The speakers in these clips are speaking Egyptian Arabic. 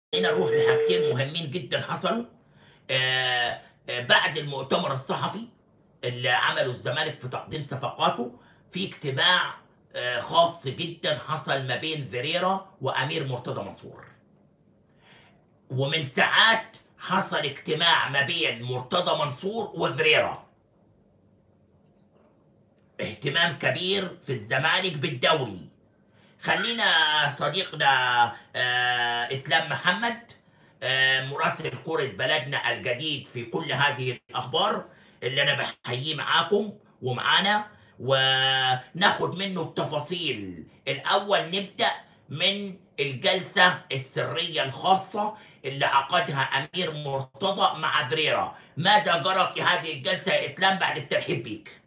نروح لحاجتين مهمين جدا حصلوا آه، آه، بعد المؤتمر الصحفي اللي عمله الزمالك في تقديم صفقاته في اجتماع آه، خاص جدا حصل ما بين فيريرا وامير مرتضى منصور ومن ساعات حصل اجتماع ما بين مرتضى منصور وفريرا اهتمام كبير في الزمالك بالدوري خلينا صديقنا آه اسلام محمد آه مراسل كرة بلدنا الجديد في كل هذه الأخبار اللي أنا بحييه معاكم ومعانا وناخد منه التفاصيل الأول نبدأ من الجلسة السرية الخاصة اللي عقدها أمير مرتضى مع فريرا ماذا جرى في هذه الجلسة يا إسلام بعد الترحيب بيك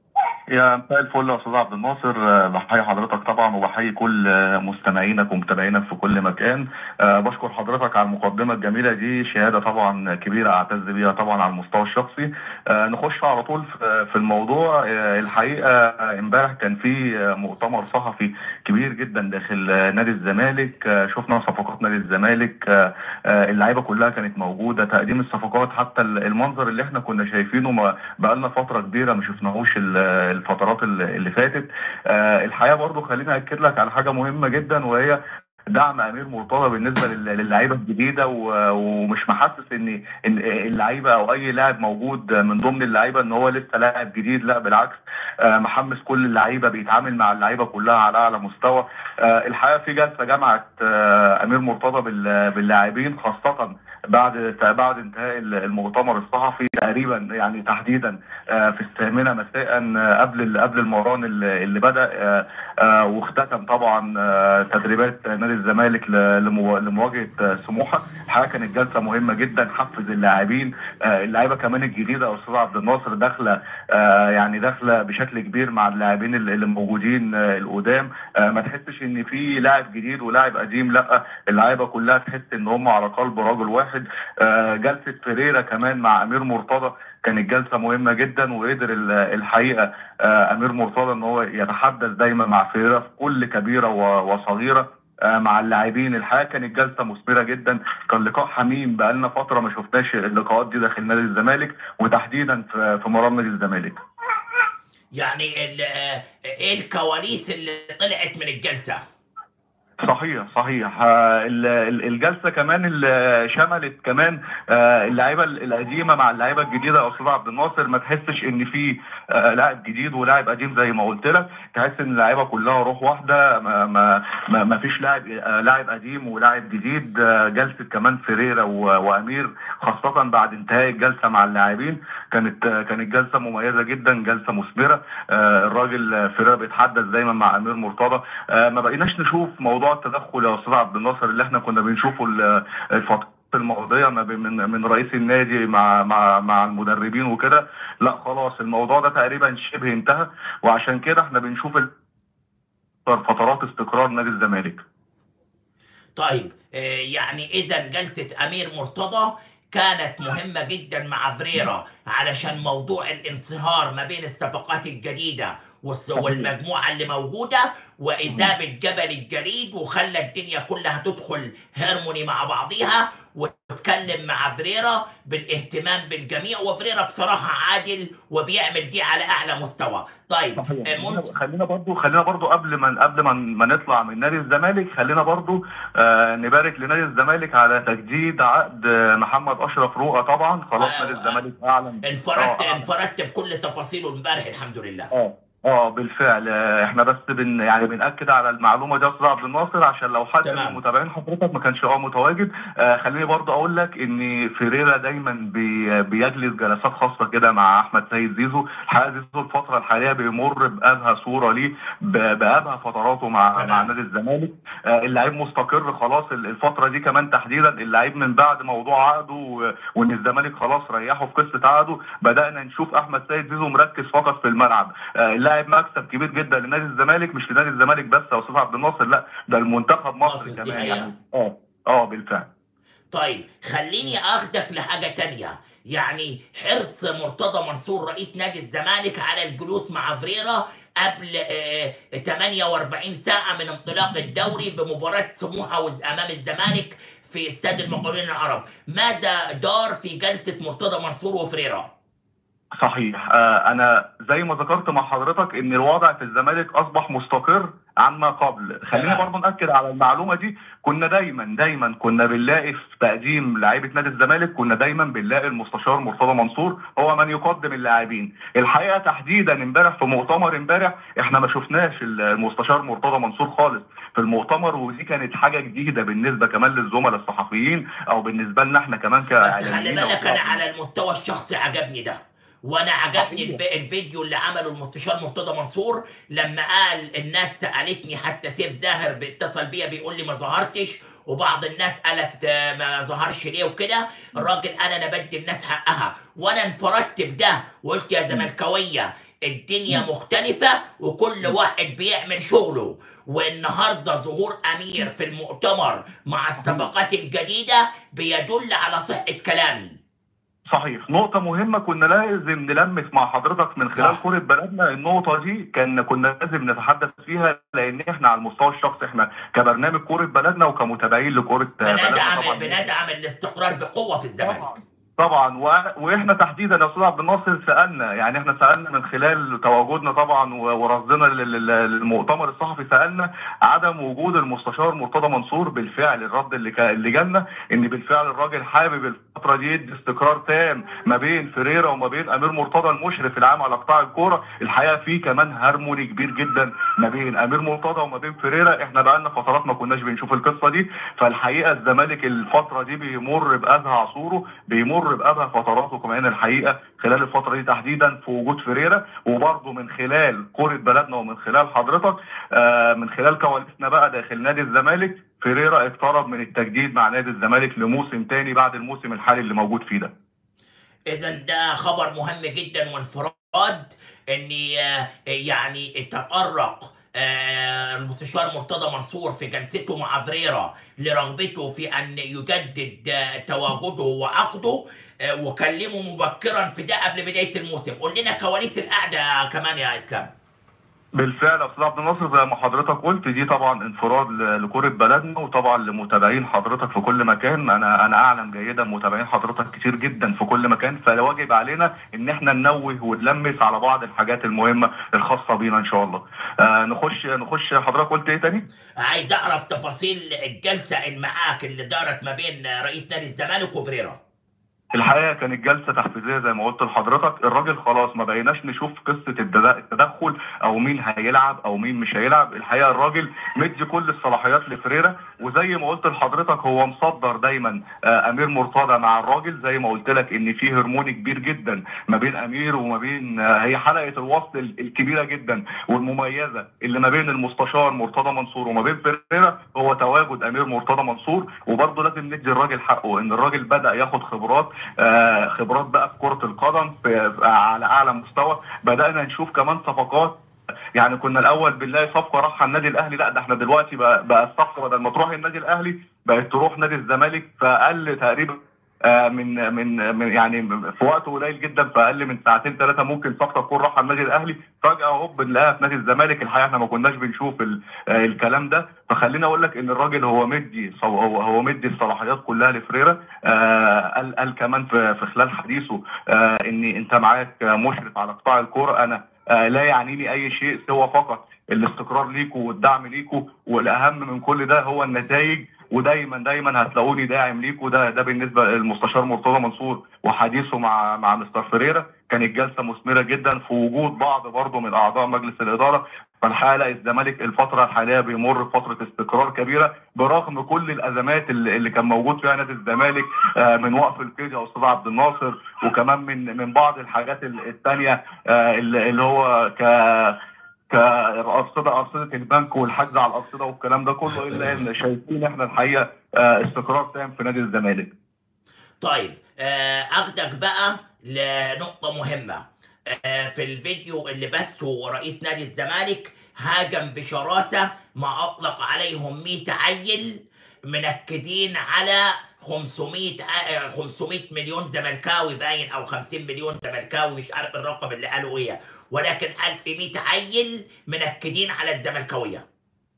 يا مساء الفل يا استاذ عبد الناصر آه، بحيي حضرتك طبعا وبحيي كل آه، مستمعينك ومتابعينك في كل مكان آه، بشكر حضرتك على المقدمه الجميله دي شهاده طبعا كبيره اعتز بيها طبعا على المستوى الشخصي آه، نخش على طول في في الموضوع آه، الحقيقه آه، امبارح كان في آه، مؤتمر صحفي كبير جدا داخل آه، نادي الزمالك آه، شفنا صفقات نادي الزمالك آه، آه، اللعيبه كلها كانت موجوده تقديم الصفقات حتى المنظر اللي احنا كنا شايفينه ما بقالنا فتره كبيره ما شفناهوش ال- الفترات اللي اللي فاتت آه، الحقيقه برضو خليني اكد لك على حاجه مهمه جدا وهي دعم امير مرتضى بالنسبه لل- للعيبه الجديده و- ومش محسس ان ان اللعيبه او اي لاعب موجود من ضمن اللعيبه ان هو لسه لاعب جديد لا بالعكس آه، محمس كل اللعيبه بيتعامل مع اللعيبه كلها على اعلى مستوى آه، الحقيقه في جلسه جمعت آه، امير مرتضى بال- باللاعبين خاصه بعد بعد انتهاء المؤتمر الصحفي تقريبا يعني تحديدا آه، في الثامنه مساء آه، قبل ال- قبل المران اللي اللي بدا آه، آه، واختتم طبعا آه، تدريبات نادي الزمالك ل- لمو- لمواجهه آه، سموحه الحقيقه كانت جلسه مهمه جدا حفز اللاعبين آه، اللعيبه كمان الجديده يا استاذ عبد الناصر داخله آه، يعني داخله بشكل كبير مع اللاعبين اللي اللي موجودين آه، القدام آه، ما تحسش ان في لاعب جديد ولاعب قديم لا اللعيبه كلها تحس ان هم على قلب رجل واحد آه، جلسه فيريرا كمان مع امير مرتضى كانت جلسه مهمه جدا وقدر ال- الحقيقه آه، امير مرتضى ان هو يتحدث دايما مع فيريرا في كل كبيره و- وصغيره آه، مع اللاعبين الحقيقه كانت جلسه مثمره جدا كان لقاء حميم بقالنا فتره ما شفناش اللقاءات دي داخل نادي الزمالك وتحديدا في في مرام نادي الزمالك يعني ال- آه، ايه الكواليس اللي طلعت من الجلسة صحيح صحيح آه، ال- ال- الجلسه كمان اللي شملت كمان آه، اللعيبه القديمه مع اللعيبه الجديده يا استاذ عبد الناصر ما تحسش ان في آه، لاعب جديد ولاعب قديم زي ما قلت لك تحس ان اللعيبه كلها روح واحده ما ما ما, ما فيش لاعب آه، لاعب قديم ولاعب جديد آه، جلسه كمان فيريرا و- وامير خاصه بعد انتهاء الجلسه مع اللاعبين كانت آه، كانت جلسه مميزه جدا جلسه مثمره آه، الراجل آه، فيريرا بيتحدث دايما مع امير مرتضى آه، ما بقيناش نشوف موضوع التدخل يا استاذ عبد الناصر اللي احنا كنا بنشوفه ال- الفترات الماضيه ما بين من من رئيس النادي مع مع مع المدربين وكده لا خلاص الموضوع ده تقريبا شبه انتهى وعشان كده احنا بنشوف ال- فترات استقرار نادي الزمالك طيب آه، يعني اذا جلسه امير مرتضى كانت مهمه جدا مع فريرا علشان موضوع الانصهار ما بين الصفقات الجديده والس- والمجموعه اللي موجوده واذابه جبل الجليد وخلى الدنيا كلها تدخل هرموني مع بعضيها واتكلم مع فريرا بالاهتمام بالجميع وفريرا بصراحه عادل وبيعمل دي على اعلى مستوى طيب آه، منذ خلينا برضو خلينا برضو قبل ما قبل ما ما نطلع من نادي الزمالك خلينا برضو آه نبارك لنادي الزمالك على تجديد عقد آه، محمد اشرف رؤى طبعا خلاص آه، نادي الزمالك اعلن انفردت آه، آه. انفردت بكل تفاصيله امبارح الحمد لله اه اه بالفعل آه، احنا بس بن يعني بنأكد على المعلومه دي يا استاذ عبد الناصر عشان لو حد تمام. من متابعين حضرتك ما كانش اه متواجد آه خليني برضه اقول لك ان فيريرا دايما بي بيجلس جلسات خاصه كده مع احمد سيد زيزو الحقيقه زيزو الفتره الحاليه بيمر بابهى صوره ليه ب- بابهى فتراته مع تمام. مع نادي الزمالك آه اللعيب مستقر خلاص ال- الفتره دي كمان تحديدا اللعيب من بعد موضوع عقده و- وان الزمالك خلاص ريحه في قصه عقده بدانا نشوف احمد سيد زيزو مركز فقط في الملعب آه، اللاعب مكسب كبير جدا لنادي الزمالك مش لنادي الزمالك بس يا استاذ عبد الناصر لا ده المنتخب مصر مصر، دي كمان حقيقة. يعني اه اه بالفعل طيب خليني اخدك لحاجه تانية يعني حرص مرتضى منصور رئيس نادي الزمالك على الجلوس مع فريرا قبل آه، 48 ساعه من انطلاق الدوري بمباراه سموحه وز- امام الزمالك في استاد المقاولين العرب ماذا دار في جلسه مرتضى منصور وفريرا صحيح آه، انا زي ما ذكرت مع حضرتك ان الوضع في الزمالك اصبح مستقر عما قبل خلينا تمام. برضه ناكد على المعلومه دي كنا دايما دايما كنا بنلاقي في تقديم لعيبه نادي الزمالك كنا دايما بنلاقي المستشار مرتضى منصور هو من يقدم اللاعبين الحقيقه تحديدا امبارح في مؤتمر امبارح احنا ما شفناش المستشار مرتضى منصور خالص في المؤتمر ودي كانت حاجه جديده بالنسبه كمان للزملاء الصحفيين او بالنسبه لنا احنا كمان بس كاعلاميين خلي أو بالك انا كعاملين. على المستوى الشخصي عجبني ده وانا عجبني صحيح. الف- الفيديو اللي عمله المستشار مرتضى منصور لما قال الناس سالتني حتى سيف زاهر بيتصل بيا بيقول لي ما ظهرتش وبعض الناس قالت آه، ما ظهرش ليه وكده الراجل قال انا بدي الناس حقها وانا انفردت بده وقلت يا زملكاويه الدنيا مم. مختلفة وكل واحد بيعمل شغله والنهاردة ظهور أمير في المؤتمر مع الصفقات الجديدة بيدل على صحة كلامي صحيح نقطة مهمة كنا لازم نلمس مع حضرتك من خلال صح. كرة بلدنا النقطة دي كان كنا لازم نتحدث فيها لأن احنا على المستوى الشخصي احنا كبرنامج كرة بلدنا وكمتابعين لكرة بلدنا بندعم طبعا بندعم الاستقرار بقوة في الزمالك طبعا طبعا و- واحنا تحديدا يا استاذ عبد الناصر سالنا يعني احنا سالنا من خلال تواجدنا طبعا و- ورصدنا لل- لل- للمؤتمر الصحفي سالنا عدم وجود المستشار مرتضى منصور بالفعل الرد اللي كا- اللي جالنا ان بالفعل الراجل حابب الفتره دي يدي استقرار تام ما بين فريرا وما بين امير مرتضى المشرف العام على قطاع الكوره الحقيقه في كمان هارموني كبير جدا ما بين امير مرتضى وما بين فريرا احنا بقالنا فترات ما كناش بنشوف القصه دي فالحقيقه الزمالك الفتره دي بيمر بأذى عصوره بيمر بأبهى فتراته كمان الحقيقه خلال الفتره دي تحديدا في وجود فريرا وبرضه من خلال كره بلدنا ومن خلال حضرتك آه من خلال كواليسنا بقى داخل نادي الزمالك فريرا اقترب من التجديد مع نادي الزمالك لموسم تاني بعد الموسم الحالي اللي موجود فيه ده إذا ده خبر مهم جدا وانفراد إن آه، يعني تطرق آه، المستشار مرتضى منصور في جلسته مع فريرا لرغبته في أن يجدد آه، تواجده وعقده آه، وكلمه مبكرا في ده قبل بداية الموسم قول لنا كواليس القعدة كمان يا إسلام بالفعل يا استاذ عبد الناصر زي ما حضرتك قلت دي طبعا انفراد ل- لكره بلدنا وطبعا لمتابعين حضرتك في كل مكان انا انا اعلم جيدا متابعين حضرتك كتير جدا في كل مكان فواجب علينا ان احنا ننوه ونلمس على بعض الحاجات المهمه الخاصه بينا ان شاء الله آه نخش نخش حضرتك قلت ايه تاني؟ عايز أعرف تفاصيل الجلسة المعاك اللي دارت ما بين رئيس نادي الزمالك وفريرا الحقيقه كانت جلسه تحفيزيه زي ما قلت لحضرتك الراجل خلاص ما بقيناش نشوف قصه التد- التدخل او مين هيلعب او مين مش هيلعب الحقيقه الراجل مدي كل الصلاحيات لفريرا وزي ما قلت لحضرتك هو مصدر دايما آه، امير مرتضى مع الراجل زي ما قلت لك ان في هرموني كبير جدا ما بين امير وما بين آه، هي حلقه الوصل ال- الكبيره جدا والمميزه اللي ما بين المستشار مرتضى منصور وما بين فريرا هو تواجد امير مرتضى منصور وبرضه لازم ندي الراجل حقه ان الراجل بدا ياخد خبرات آه، خبرات بقى في كره القدم في على اعلى مستوى بدانا نشوف كمان صفقات يعني كنا الاول بنلاقي صفقه رايحه النادي الاهلي لا ده احنا دلوقتي بقى, بقى الصفقه بدل ما تروح النادي الاهلي بقت تروح نادي الزمالك في اقل تقريبا آه، من من من يعني في وقت قليل جدا في اقل من ساعتين ثلاثه ممكن صفقه تكون رايحه النادي الاهلي فجاه هوب نلاقيها في نادي الزمالك الحقيقه احنا ما كناش بنشوف ال- آه، الكلام ده فخليني اقول لك ان الراجل هو مدي صو- هو هو مدي الصلاحيات كلها لفريرا آه، قال قال كمان في في خلال حديثه آه، ان انت معاك مشرف على قطاع الكوره انا آه، لا يعنيني اي شيء سوى فقط الاستقرار ليكوا والدعم ليكوا والاهم من كل ده هو النتائج ودايما دايما هتلاقوني داعم ليكوا ده ده بالنسبه للمستشار مرتضى منصور وحديثه مع مع مستر فريرا كانت جلسه مثمره جدا في وجود بعض برضه من اعضاء مجلس الاداره فالحقيقه لا، الزمالك الفتره الحاليه بيمر بفتره استقرار كبيره برغم كل الازمات اللي اللي كان موجود فيها نادي الزمالك آه، من وقف القيد يا استاذ عبد الناصر وكمان من من بعض الحاجات الثانيه اللي اللي هو ك كأرصدة أرصدة البنك والحجز على الأرصدة والكلام ده كله إلا إن شايفين إحنا الحقيقة آه، استقرار تام في نادي الزمالك. طيب آه، اخدك بقى لنقطة مهمة آه، في الفيديو اللي بثه رئيس نادي الزمالك هاجم بشراسة ما أطلق عليهم 100 عيل منكدين على 500 آه، 500 مليون زملكاوي باين او 50 مليون زملكاوي مش عارف الرقم اللي قالوا ايه ولكن 1100 عيل منكدين على الزملكاويه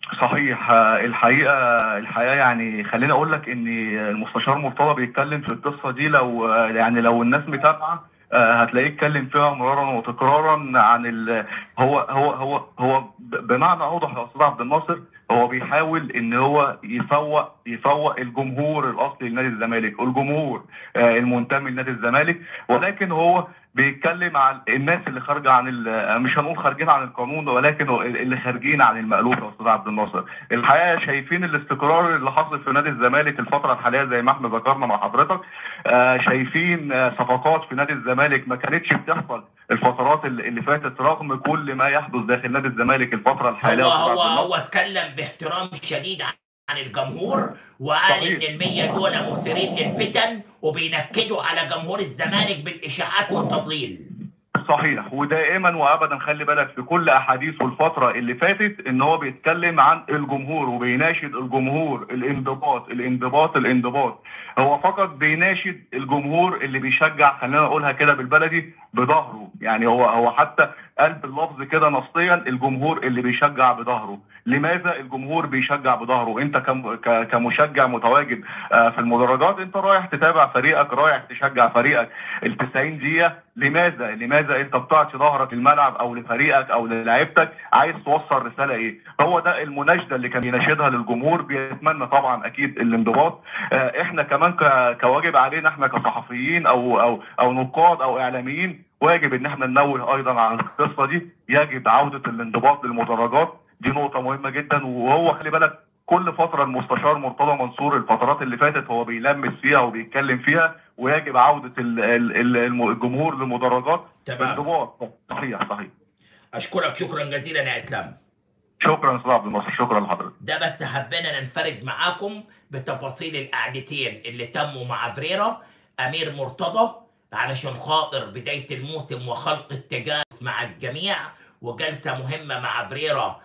صحيح آه، الحقيقه الحقيقه يعني خليني اقول لك ان المستشار مرتضى بيتكلم في القصه دي لو آه، يعني لو الناس متابعه آه، هتلاقيه اتكلم فيها مرارا وتكرارا عن ال هو هو هو هو ب- بمعنى اوضح يا استاذ عبد الناصر هو بيحاول ان هو يفوق يفوق الجمهور الاصلي لنادي الزمالك الجمهور آه، المنتمي لنادي الزمالك ولكن هو بيتكلم عن الناس اللي خارجه عن ال- مش هنقول خارجين عن القانون ولكن اللي خارجين عن المألوف يا استاذ عبد الناصر الحقيقه شايفين الاستقرار اللي حصل في نادي الزمالك الفتره الحاليه زي ما احنا ذكرنا مع حضرتك آه، شايفين آه، صفقات في نادي الزمالك ما كانتش بتحصل الفترات اللي اللي فاتت رغم كل ما يحدث داخل نادي الزمالك الفتره الحاليه هو يا أستاذ هو عبد الناصر. هو اتكلم باحترام شديد عن الجمهور وقال صحيح. ان المية دول مثيرين للفتن وبينكدوا على جمهور الزمالك بالاشاعات والتضليل صحيح ودائما وابدا خلي بالك في كل احاديثه الفتره اللي فاتت ان هو بيتكلم عن الجمهور وبيناشد الجمهور الانضباط الانضباط الانضباط هو فقط بيناشد الجمهور اللي بيشجع خلينا نقولها كده بالبلدي بظهره يعني هو هو حتى قال باللفظ كده نصيا الجمهور اللي بيشجع بظهره لماذا الجمهور بيشجع بظهره انت كم- ك- كمشجع متواجد آه، في المدرجات انت رايح تتابع فريقك رايح تشجع فريقك ال 90 دقيقه لماذا لماذا انت بتعطي ظهرك الملعب او لفريقك او للاعيبتك عايز توصل رساله ايه هو ده المناشده اللي كان بيناشدها للجمهور بيتمنى طبعا اكيد الانضباط آه، احنا كمان ك- كواجب علينا احنا كصحفيين او او او نقاد او اعلاميين واجب ان احنا ننوه ايضا عن القصه دي يجب عوده الانضباط للمدرجات دي نقطه مهمه جدا وهو خلي بالك كل فتره المستشار مرتضى منصور الفترات اللي فاتت هو بيلمس فيها وبيتكلم فيها ويجب عوده ال- ال- ال- الم- الجمهور للمدرجات تمام بانضباط صحيح صحيح اشكرك شكرا جزيلا يا اسلام شكرا استاذ عبد الناصر شكرا لحضرتك ده بس حبينا ننفرد معاكم بتفاصيل القعدتين اللي تموا مع فريرا امير مرتضى علشان خاطر بدايه الموسم وخلق التجانس مع الجميع وجلسه مهمه مع فريرا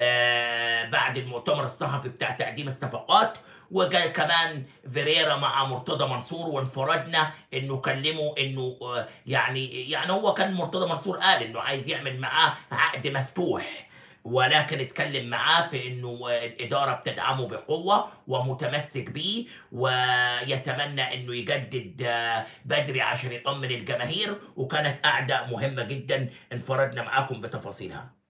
آه بعد المؤتمر الصحفي بتاع تقديم الصفقات وجاء كمان فيريرا مع مرتضى منصور وانفردنا انه كلمه انه آه، يعني يعني هو كان مرتضى منصور قال انه عايز يعمل معاه عقد مفتوح ولكن اتكلم معاه في انه الاداره بتدعمه بقوه ومتمسك بيه ويتمنى انه يجدد آه، بدري عشان يطمن الجماهير وكانت قعده مهمه جدا انفردنا معاكم بتفاصيلها